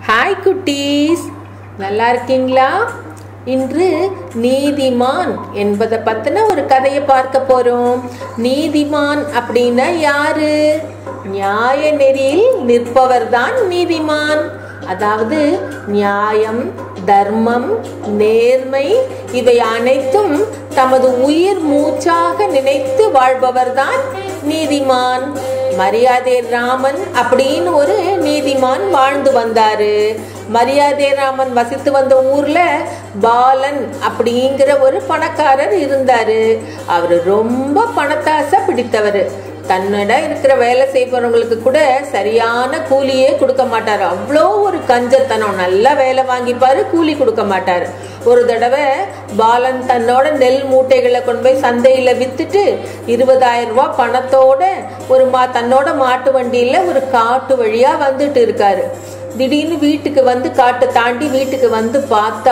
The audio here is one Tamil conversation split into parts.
ஹாய் குட்டீஸ் நல்லா இருக்கீங்களா இன்று நீதிமான் என்பதை பத்தின ஒரு கதையை பார்க்க போறோம் நீதிமான் அப்படின்னா யாரு நியாய நெறியில் நிற்பவர் தான் நீதிமான் அதாவது நியாயம் தர்மம் நேர்மை இவை அனைத்தும் தமது உயிர் மூச்சாக நினைத்து வாழ்பவர்தான் நீதிமான் மரியாதை ராமன் அப்படின்னு ஒரு நீதிமான் வாழ்ந்து வந்தாரு மரியாதை ராமன் வசித்து வந்த ஊர்ல பாலன் அப்படிங்கிற ஒரு பணக்காரர் இருந்தாரு அவர் ரொம்ப பணத்தாசை பிடித்தவர் தன்னோட இருக்கிற வேலை செய்பவங்களுக்கு கூட சரியான கூலியே கொடுக்க மாட்டார் அவ்வளோ ஒரு கஞ்சத்தனம் நல்லா வேலை வாங்கிப்பாரு கூலி கொடுக்க மாட்டார் ஒரு தடவை பாலன் தன்னோட நெல் மூட்டைகளை கொண்டு போய் சந்தையில் வித்துட்டு இருபதாயிரம் ரூபாய் பணத்தோட ஒரு மா தன்னோட மாட்டு வண்டியில் ஒரு காட்டு வழியாக வந்துட்டு இருக்காரு திடீர்னு வீட்டுக்கு வந்து காட்டை தாண்டி வீட்டுக்கு வந்து பார்த்தா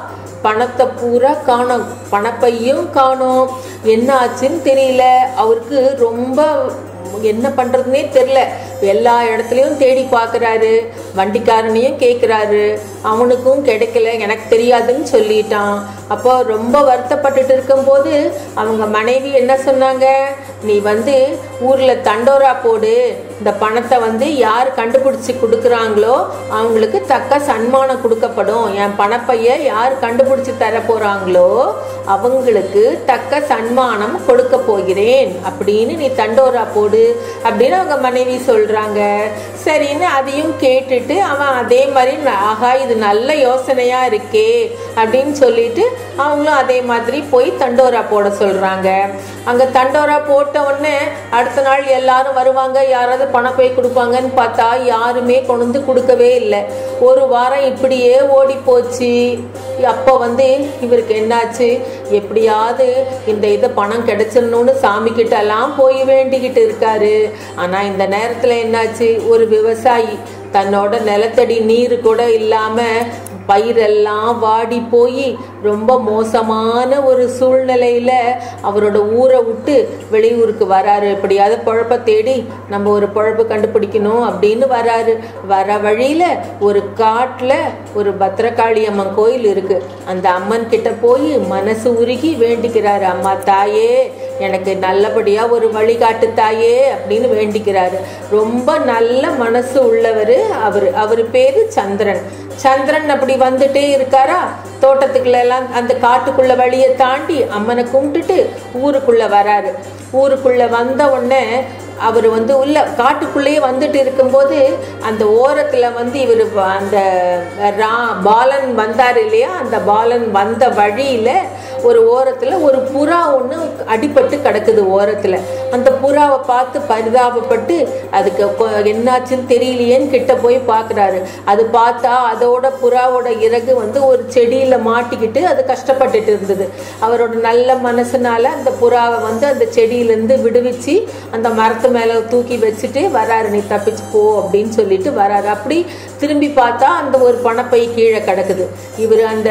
பணத்தை பூரா காணோம் பணப்பையும் காணோம் என்ன ஆச்சுன்னு தெரியல அவருக்கு ரொம்ப என்ன பண்றதுனே தெரியல எல்லா இடத்துலையும் தேடி பார்க்குறாரு வண்டிக்காரனையும் கேட்குறாரு அவனுக்கும் கிடைக்கல எனக்கு தெரியாதுன்னு சொல்லிட்டான் அப்போ ரொம்ப வருத்தப்பட்டுட்டு இருக்கும்போது அவங்க மனைவி என்ன சொன்னாங்க நீ வந்து ஊரில் தண்டோரா போடு இந்த பணத்தை வந்து யார் கண்டுபிடிச்சி கொடுக்குறாங்களோ அவங்களுக்கு தக்க சன்மானம் கொடுக்கப்படும் என் பணப்பைய யார் கண்டுபிடிச்சி தர போகிறாங்களோ அவங்களுக்கு தக்க சன்மானம் கொடுக்க போகிறேன் அப்படின்னு நீ தண்டோரா போடு அப்படின்னு அவங்க மனைவி சொல்கிறாங்க சரின்னு அதையும் கேட்டுட்டு அவன் அதே மாதிரி ஆகா இது நல்ல யோசனையாக இருக்கே அப்படின்னு சொல்லிட்டு அவங்களும் அதே மாதிரி போய் தண்டோரா போட சொல்கிறாங்க அங்கே தண்டோரா போட்ட உடனே அடுத்த நாள் எல்லாரும் வருவாங்க யாராவது பணம் போய் கொடுப்பாங்கன்னு பார்த்தா யாருமே கொண்டு வந்து கொடுக்கவே இல்லை ஒரு வாரம் இப்படியே ஓடி போச்சு அப்போ வந்து இவருக்கு என்னாச்சு எப்படியாவது இந்த இதை பணம் கிடைச்சிடணும்னு சாமி கிட்ட எல்லாம் போய் வேண்டிக்கிட்டு இருக்காரு ஆனால் இந்த நேரத்தில் என்னாச்சு ஒரு விவசாயி தன்னோட நிலத்தடி நீர் கூட இல்லாமல் பயிரெல்லாம் வாடி போய் ரொம்ப மோசமான ஒரு சூழ்நிலையில் அவரோட ஊரை விட்டு வெளியூருக்கு வராரு எப்படியாவது குழப்ப தேடி நம்ம ஒரு குழப்பு கண்டுபிடிக்கணும் அப்படின்னு வராரு வர வழியில் ஒரு காட்டில் ஒரு பத்திரகாளி அம்மன் கோயில் இருக்கு அந்த அம்மன் கிட்ட போய் மனசு உருகி வேண்டிக்கிறாரு அம்மா தாயே எனக்கு நல்லபடியாக ஒரு வழிகாட்டு தாயே அப்படின்னு வேண்டிக்கிறாரு ரொம்ப நல்ல மனசு உள்ளவர் அவர் அவர் பேரு சந்திரன் சந்திரன் அப்படி வந்துட்டே இருக்காரா தோட்டத்துக்குள்ள எல்லாம் அந்த காட்டுக்குள்ள வழியை தாண்டி அம்மனை கும்பிட்டுட்டு ஊருக்குள்ள வராரு ஊருக்குள்ள வந்த உடனே அவர் வந்து உள்ள காட்டுக்குள்ளேயே வந்துட்டு இருக்கும்போது அந்த ஓரத்தில் வந்து இவர் அந்த ரா பாலன் வந்தார் இல்லையா அந்த பாலன் வந்த வழியில் ஒரு ஓரத்தில் ஒரு புறா ஒன்று அடிபட்டு கிடக்குது ஓரத்தில் அந்த புறாவை பார்த்து பரிதாபப்பட்டு அதுக்கு என்னாச்சுன்னு தெரியலையேன்னு கிட்ட போய் பார்க்குறாரு அது பார்த்தா அதோட புறாவோட இறகு வந்து ஒரு செடியில் மாட்டிக்கிட்டு அது கஷ்டப்பட்டுட்டு இருந்தது அவரோட நல்ல மனசுனால அந்த புறாவை வந்து அந்த செடியிலேருந்து விடுவிச்சு அந்த மரத்து மேலே தூக்கி வச்சுட்டு வராரு நீ தப்பிச்சு போ அப்படின்னு சொல்லிட்டு வராரு அப்படி திரும்பி பார்த்தா அந்த ஒரு பணப்பை கீழே கிடக்குது இவர் அந்த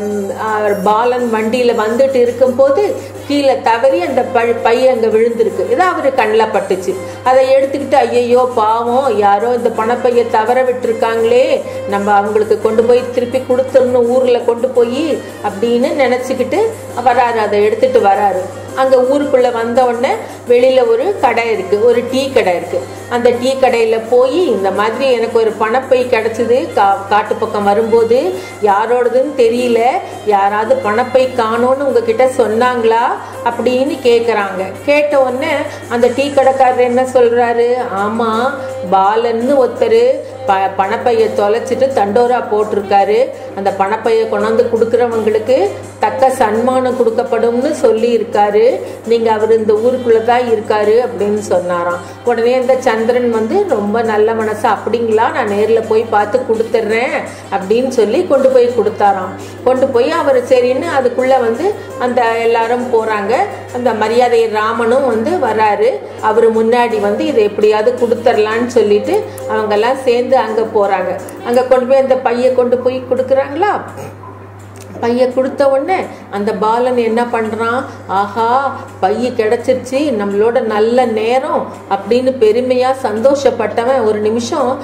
பாலன் வண்டியில் வந்துட்டு இருக்கும்போது கீழே தவறி அந்த பழ் பை அங்கே விழுந்திருக்கு இதை அவர் கண்ணில் பட்டுச்சு அதை எடுத்துக்கிட்டு ஐயையோ பாவம் யாரோ இந்த பணப்பையை தவற விட்டுருக்காங்களே நம்ம அவங்களுக்கு கொண்டு போய் திருப்பி கொடுத்துடணும் ஊரில் கொண்டு போய் அப்படின்னு நினச்சிக்கிட்டு வராரு அதை எடுத்துட்டு வராரு அங்கே ஊருக்குள்ளே வந்த உடனே வெளியில் ஒரு கடை இருக்குது ஒரு டீ கடை இருக்குது அந்த டீ கடையில் போய் இந்த மாதிரி எனக்கு ஒரு பணப்பை கிடச்சிது கா காட்டு பக்கம் வரும்போது யாரோடதுன்னு தெரியல யாராவது பணப்பை காணோன்னு உங்ககிட்ட சொன்னாங்களா அப்படின்னு கேட்குறாங்க கேட்ட உடனே அந்த டீ கடைக்காரர் என்ன சொல்கிறாரு ஆமாம் பாலன்னு ஒருத்தர் ப பணப்பையை தொலைச்சிட்டு தண்டோரா போட்டிருக்காரு அந்த பணப்பையை கொண்டாந்து கொடுக்குறவங்களுக்கு தக்க சன்மானம் கொடுக்கப்படும்னு சொல்லி இருக்காரு நீங்கள் அவர் இந்த ஊருக்குள்ளே தான் இருக்காரு அப்படின்னு சொன்னாராம் உடனே இந்த சந்திரன் வந்து ரொம்ப நல்ல மனசு அப்படிங்களா நான் நேரில் போய் பார்த்து கொடுத்துட்றேன் அப்படின்னு சொல்லி கொண்டு போய் கொடுத்தாராம் கொண்டு போய் அவர் சரின்னு அதுக்குள்ளே வந்து அந்த எல்லாரும் போகிறாங்க அந்த மரியாதை ராமனும் வந்து வராரு அவர் முன்னாடி வந்து இதை எப்படியாவது கொடுத்துர்லான்னு சொல்லிட்டு அவங்கெல்லாம் சேர்ந்து அங்கே போகிறாங்க அங்கே கொண்டு போய் அந்த பையை கொண்டு போய் கொடுக்குறாங்களா பைய கொடுத்த உடனே அந்த பாலன் என்ன பண்ணுறான் ஆஹா பைய கிடச்சிருச்சு நம்மளோட நல்ல நேரம் அப்படின்னு பெருமையாக சந்தோஷப்பட்டவன் ஒரு நிமிஷம்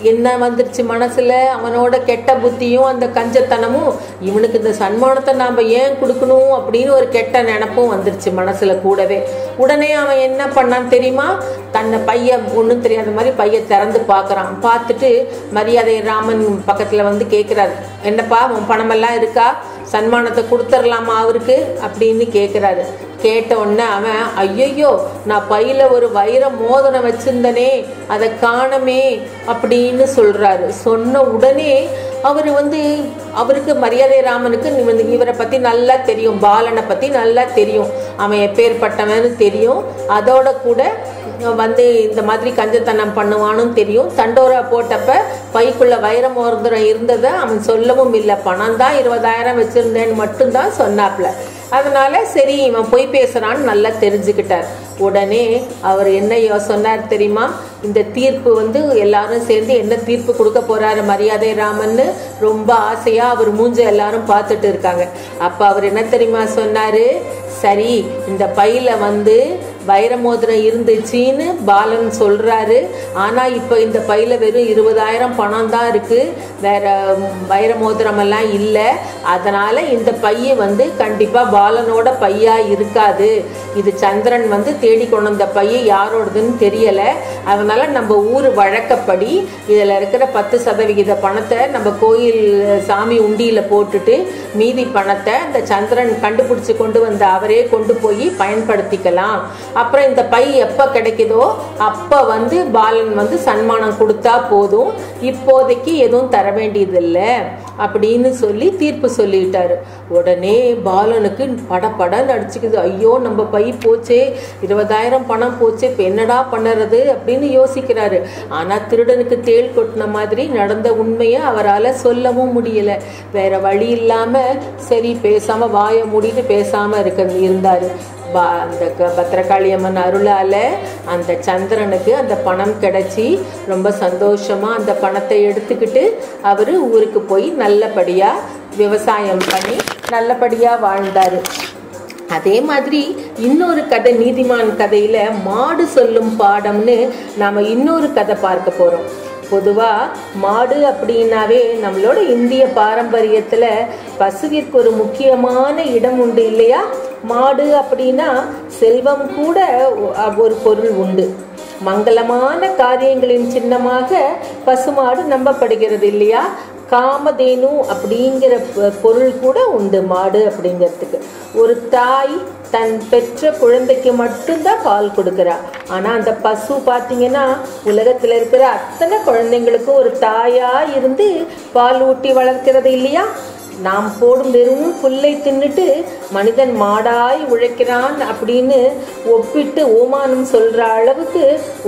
என்ன வந்துருச்சு மனசுல அவனோட கெட்ட புத்தியும் அந்த கஞ்சத்தனமும் இவனுக்கு இந்த சன்மானத்தை நாம ஏன் கொடுக்கணும் அப்படின்னு ஒரு கெட்ட நினப்பும் வந்துருச்சு மனசுல கூடவே உடனே அவன் என்ன பண்ணான் தெரியுமா தன்னை பைய ஒன்றும் தெரியாத மாதிரி பைய திறந்து பார்க்கறான் பார்த்துட்டு மரியாதை ராமன் பக்கத்துல வந்து கேட்குறாரு என்னப்பா உன் பணமெல்லாம் இருக்கா சன்மானத்தை கொடுத்துடலாமா அவருக்கு அப்படின்னு கேட்குறாரு கேட்ட உடனே அவன் ஐயையோ நான் பையில ஒரு வைர மோதிரம் வச்சிருந்தனே அதை காணமே அப்படின்னு சொல்றாரு சொன்ன உடனே அவர் வந்து அவருக்கு மரியாதை ராமனுக்கு இவன் இவரை பத்தி நல்லா தெரியும் பாலனை பத்தி நல்லா தெரியும் அவன் எப்பேற்பட்டவன்னு தெரியும் அதோட கூட வந்து இந்த மாதிரி கஞ்சத்தனம் பண்ணுவான்னு தெரியும் தண்டோரா போட்டப்ப பைக்குள்ள வைர மோதிரம் இருந்ததை அவன் சொல்லவும் இல்லை பணம் தான் இருபதாயிரம் வச்சிருந்தேன்னு மட்டும்தான் சொன்னாப்ல அதனால சரி இவன் பொய் பேசுறான்னு நல்லா தெரிஞ்சுக்கிட்டார் உடனே அவர் என்ன யோ- சொன்னார் தெரியுமா இந்த தீர்ப்பு வந்து எல்லாரும் சேர்ந்து என்ன தீர்ப்பு கொடுக்க போறாரு மரியாதை ராமன்னு ரொம்ப ஆசையா அவர் மூஞ்ச எல்லாரும் பார்த்துட்டு இருக்காங்க அப்ப அவர் என்ன தெரியுமா சொன்னாரு சரி இந்த பையில வந்து வைரமோதிரம் இருந்துச்சுன்னு பாலன் சொல்றாரு ஆனா இப்ப இந்த பையில வெறும் இருபதாயிரம் பணம் தான் இருக்கு வேற வைரமோதிரம் எல்லாம் இல்லை அதனால இந்த பைய வந்து கண்டிப்பா பாலனோட பையா இருக்காது இது சந்திரன் வந்து தேடி கொண்டு வந்த பைய யாரோடதுன்னு தெரியல அதனால நம்ம ஊர் வழக்கப்படி இதுல இருக்கிற பத்து சதவிகித பணத்தை நம்ம கோயில் சாமி உண்டியில போட்டுட்டு மீதி பணத்தை இந்த சந்திரன் கண்டுபிடிச்சு கொண்டு வந்த அவரே கொண்டு போய் பயன்படுத்திக்கலாம் அப்புறம் இந்த பை எப்ப கிடைக்குதோ அப்ப வந்து பாலன் வந்து சன்மானம் கொடுத்தா போதும் இப்போதைக்கு எதுவும் தர வேண்டியதில்லை அப்படின்னு சொல்லி தீர்ப்பு சொல்லிட்டாரு உடனே பாலனுக்கு பட பட நடிச்சுக்குது ஐயோ நம்ம பை போச்சே இருபதாயிரம் பணம் போச்சே இப்போ என்னடா பண்ணுறது அப்படின்னு யோசிக்கிறாரு ஆனா திருடனுக்கு தேள் கொட்டின மாதிரி நடந்த உண்மையை அவரால் சொல்லவும் முடியல வேற வழி இல்லாம சரி பேசாம வாயை மூடிட்டு பேசாம இருக்க இருந்தாரு பா அந்த க- பத்திரகாளி அம்மன் அருளால அந்த சந்திரனுக்கு அந்த பணம் கிடைச்சி ரொம்ப சந்தோஷமா அந்த பணத்தை எடுத்துக்கிட்டு அவரு ஊருக்கு போய் நல்லபடியா விவசாயம் பண்ணி நல்லபடியா வாழ்ந்தாரு அதே மாதிரி இன்னொரு கதை நீதிமான் கதையில மாடு சொல்லும் பாடம்னு நாம இன்னொரு கதை பார்க்க போறோம் பொதுவா மாடு அப்படின்னாவே நம்மளோட இந்திய பாரம்பரியத்துல பசுவிற்கு ஒரு முக்கியமான இடம் உண்டு இல்லையா மாடு அப்படின்னா செல்வம் கூட ஒ- ஒரு பொருள் உண்டு மங்களமான காரியங்களின் சின்னமாக பசுமாடு நம்பப்படுகிறது இல்லையா காமதேனு அப்படிங்கிற பொ- பொருள் கூட உண்டு மாடு அப்படிங்கிறதுக்கு ஒரு தாய் தன் பெற்ற குழந்தைக்கு மட்டும்தான் பால் கொடுக்குறா ஆனா அந்த பசு பார்த்தீங்கன்னா உலகத்துல இருக்கிற அத்தனை குழந்தைங்களுக்கும் ஒரு தாயா இருந்து பால் ஊட்டி வளர்க்கிறது இல்லையா நாம் போடும் வெறும் புல்லை தின்னுட்டு மனிதன் மாடாய் உழைக்கிறான் அப்படின்னு ஒப்பிட்டு ஓமானம் சொல்ற அளவுக்கு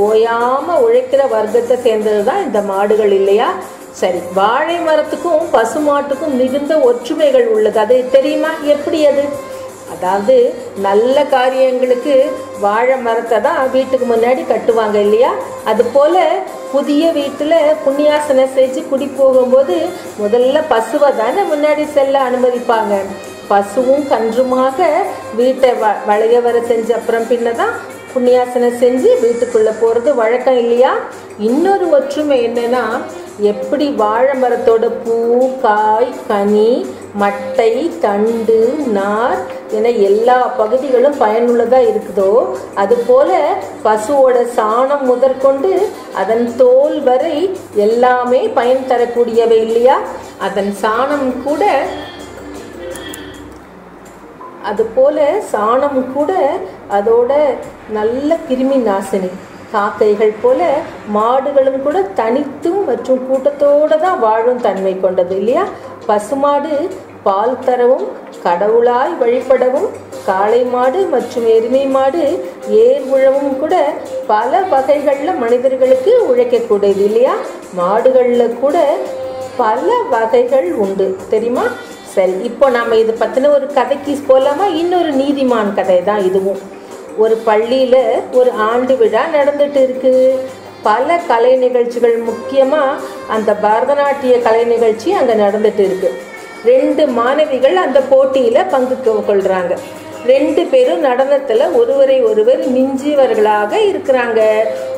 ஓயாம உழைக்கிற வர்க்கத்தை சேர்ந்தது தான் இந்த மாடுகள் இல்லையா சரி வாழை மரத்துக்கும் பசுமாட்டுக்கும் மிகுந்த ஒற்றுமைகள் உள்ளது அது தெரியுமா எப்படி அது அதாவது நல்ல காரியங்களுக்கு வாழை மரத்தை தான் வீட்டுக்கு முன்னாடி கட்டுவாங்க இல்லையா அது போல புதிய வீட்டில் புண்ணியாசனை செஞ்சு குடி போகும்போது முதல்ல பசுவை தானே முன்னாடி செல்ல அனுமதிப்பாங்க பசுவும் கன்றுமாக வீட்டை வ வளைய வர செஞ்ச அப்புறம் பின்ன தான் புண்ணியாசனம் செஞ்சு வீட்டுக்குள்ள போறது வழக்கம் இல்லையா இன்னொரு ஒற்றுமை என்னன்னா எப்படி வாழை மரத்தோட பூ காய் கனி மட்டை தண்டு நார் என எல்லா பகுதிகளும் பயனுள்ளதா இருக்குதோ அதுபோல பசுவோட சாணம் முதற்கொண்டு அதன் தோல் வரை எல்லாமே பயன் தரக்கூடியவை இல்லையா அதன் சாணம் கூட அதுபோல சாணம் கூட அதோட நல்ல கிருமி நாசினி காக்கைகள் போல மாடுகளும் கூட தனித்தும் மற்றும் கூட்டத்தோட தான் வாழும் தன்மை கொண்டது இல்லையா பசுமாடு பால் தரவும் கடவுளாய் வழிபடவும் காளை மாடு மற்றும் எருமை மாடு ஏர் உழவும் கூட பல வகைகளில் மனிதர்களுக்கு உழைக்கக்கூடியது இல்லையா மாடுகளில் கூட பல வகைகள் உண்டு தெரியுமா சரி இப்போ நாம இது பத்தின ஒரு கதைக்கு போலாமா இன்னொரு நீதிமான் கதை தான் இதுவும் ஒரு பள்ளியில ஒரு ஆண்டு விழா நடந்துட்டு இருக்கு பல கலை நிகழ்ச்சிகள் முக்கியமா அந்த பரதநாட்டிய கலை நிகழ்ச்சி அங்க நடந்துட்டு இருக்கு ரெண்டு மாணவிகள் அந்த போட்டியில பங்கு கொ- கொள்றாங்க ரெண்டு பேரும் நடனத்துல ஒருவரை ஒருவர் மிஞ்சியவர்களாக இருக்கிறாங்க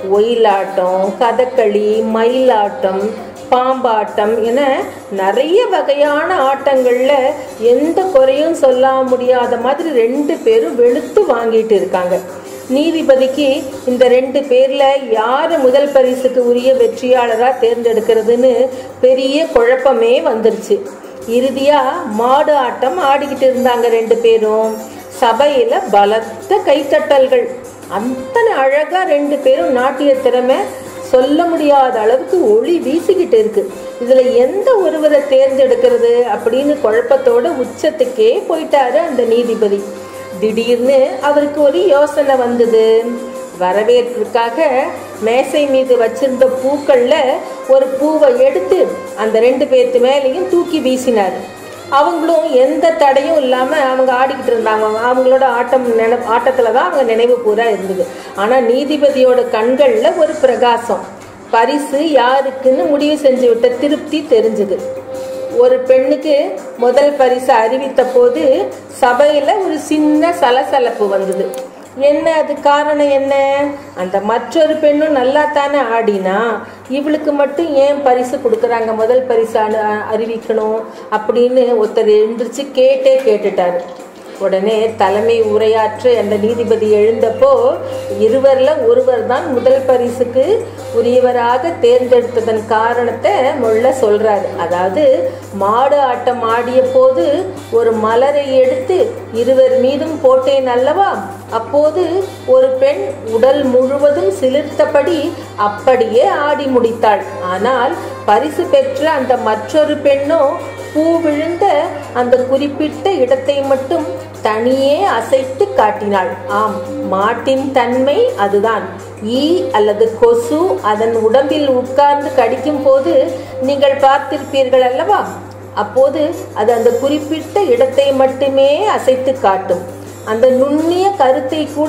ஒயிலாட்டம் கதகளி மயிலாட்டம் பாம்பாட்டம் என நிறைய வகையான ஆட்டங்களில் எந்த குறையும் சொல்ல முடியாத மாதிரி ரெண்டு பேரும் வெளுத்து வாங்கிட்டு இருக்காங்க நீதிபதிக்கு இந்த ரெண்டு பேரில் யார் முதல் பரிசுக்கு உரிய வெற்றியாளராக தேர்ந்தெடுக்கிறதுன்னு பெரிய குழப்பமே வந்துருச்சு இறுதியாக மாடு ஆட்டம் ஆடிக்கிட்டு இருந்தாங்க ரெண்டு பேரும் சபையில் பலத்த கைத்தட்டல்கள் அத்தனை அழகாக ரெண்டு பேரும் நாட்டிய திறமை சொல்ல முடியாத அளவுக்கு ஒளி வீசிக்கிட்டு இருக்கு இதுல எந்த ஒருவரை தேர்ந்தெடுக்கிறது அப்படின்னு குழப்பத்தோட உச்சத்துக்கே போயிட்டாரு அந்த நீதிபதி திடீர்னு அவருக்கு ஒரு யோசனை வந்தது வரவேற்புக்காக மேசை மீது வச்சிருந்த பூக்கள்ல ஒரு பூவை எடுத்து அந்த ரெண்டு பேர்த்து மேலேயும் தூக்கி வீசினார் அவங்களும் எந்த தடையும் இல்லாமல் அவங்க ஆடிக்கிட்டு இருந்தாங்க அவங்களோட ஆட்டம் நினை ஆட்டத்தில் தான் அவங்க நினைவு பூரா இருந்தது ஆனால் நீதிபதியோட கண்களில் ஒரு பிரகாசம் பரிசு யாருக்குன்னு முடிவு செஞ்சு விட்ட திருப்தி தெரிஞ்சுது ஒரு பெண்ணுக்கு முதல் பரிசு அறிவித்த போது சபையில் ஒரு சின்ன சலசலப்பு வந்தது என்ன அது காரணம் என்ன அந்த மற்றொரு பெண்ணும் நல்லா தானே ஆடினா இவளுக்கு மட்டும் ஏன் பரிசு கொடுக்குறாங்க முதல் பரிசு அனு அறிவிக்கணும் அப்படின்னு ஒருத்தர் எழுந்திரிச்சு கேட்டே கேட்டுட்டாரு உடனே தலைமை உரையாற்ற அந்த நீதிபதி எழுந்தப்போ இருவரில் ஒருவர் தான் முதல் பரிசுக்கு உரியவராக தேர்ந்தெடுத்ததன் காரணத்தை முள்ள சொல்றாரு அதாவது மாடு ஆட்டம் ஆடிய போது ஒரு மலரை எடுத்து இருவர் மீதும் போட்டேன் அல்லவா அப்போது ஒரு பெண் உடல் முழுவதும் சிலிர்த்தபடி அப்படியே ஆடி முடித்தாள் ஆனால் பரிசு பெற்ற அந்த மற்றொரு பெண்ணோ பூ விழுந்த அந்த குறிப்பிட்ட இடத்தை மட்டும் தனியே அசைத்து காட்டினாள் ஆம் மாட்டின் தன்மை அதுதான் ஈ அல்லது கொசு அதன் உடம்பில் உட்கார்ந்து கடிக்கும் போது நீங்கள் பார்த்திருப்பீர்கள் அல்லவா அப்போது அது அந்த குறிப்பிட்ட இடத்தை மட்டுமே அசைத்து காட்டும் அந்த நுண்ணிய கருத்தை கூட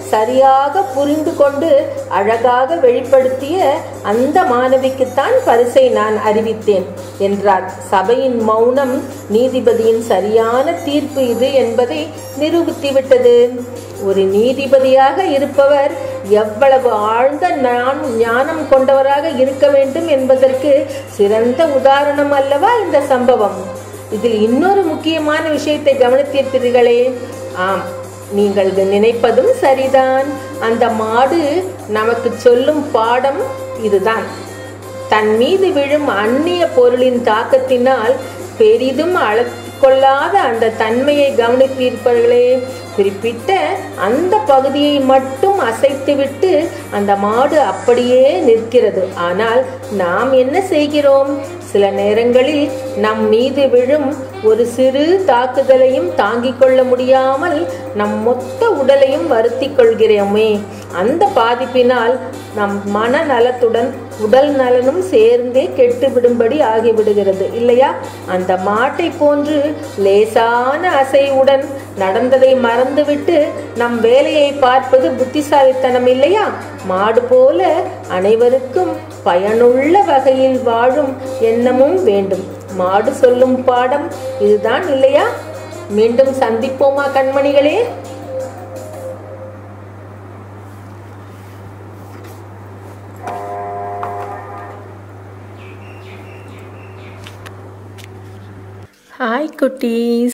சரியாக புரிந்து கொண்டு அழகாக வெளிப்படுத்திய அந்த மாணவிக்குத்தான் பரிசை நான் அறிவித்தேன் என்றார் சபையின் மௌனம் நீதிபதியின் சரியான தீர்ப்பு இது என்பதை நிரூபித்துவிட்டது ஒரு நீதிபதியாக இருப்பவர் எவ்வளவு ஆழ்ந்த நான் ஞானம் கொண்டவராக இருக்க வேண்டும் என்பதற்கு சிறந்த உதாரணம் அல்லவா இந்த சம்பவம் இதில் இன்னொரு முக்கியமான விஷயத்தை கவனித்திருப்பீர்களே ஆம் நீங்கள் நினைப்பதும் சரிதான் அந்த மாடு நமக்கு சொல்லும் பாடம் இதுதான் தன் மீது விழும் அந்நிய பொருளின் தாக்கத்தினால் பெரிதும் அளத்து கொள்ளாத அந்த தன்மையை கவனித்திருப்பவர்களே குறிப்பிட்ட அந்த பகுதியை மட்டும் அசைத்துவிட்டு அந்த மாடு அப்படியே நிற்கிறது ஆனால் நாம் என்ன செய்கிறோம் சில நேரங்களில் நம் மீது விழும் ஒரு சிறு தாக்குதலையும் தாங்கிக் கொள்ள முடியாமல் நம் மொத்த உடலையும் வருத்தி கொள்கிறோமே அந்த பாதிப்பினால் நம் மனநலத்துடன் உடல் நலனும் சேர்ந்தே கெட்டுவிடும்படி ஆகிவிடுகிறது இல்லையா அந்த மாட்டை போன்று லேசான அசைவுடன் நடந்ததை மறந்துவிட்டு நம் வேலையை பார்ப்பது புத்திசாலித்தனம் இல்லையா மாடு போல அனைவருக்கும் பயனுள்ள வகையில் வாழும் எண்ணமும் வேண்டும் மாடு சொல்லும் பாடம் இதுதான் இல்லையா மீண்டும் சந்திப்போமா கண்மணிகளே ஹாய் குட்டீஸ்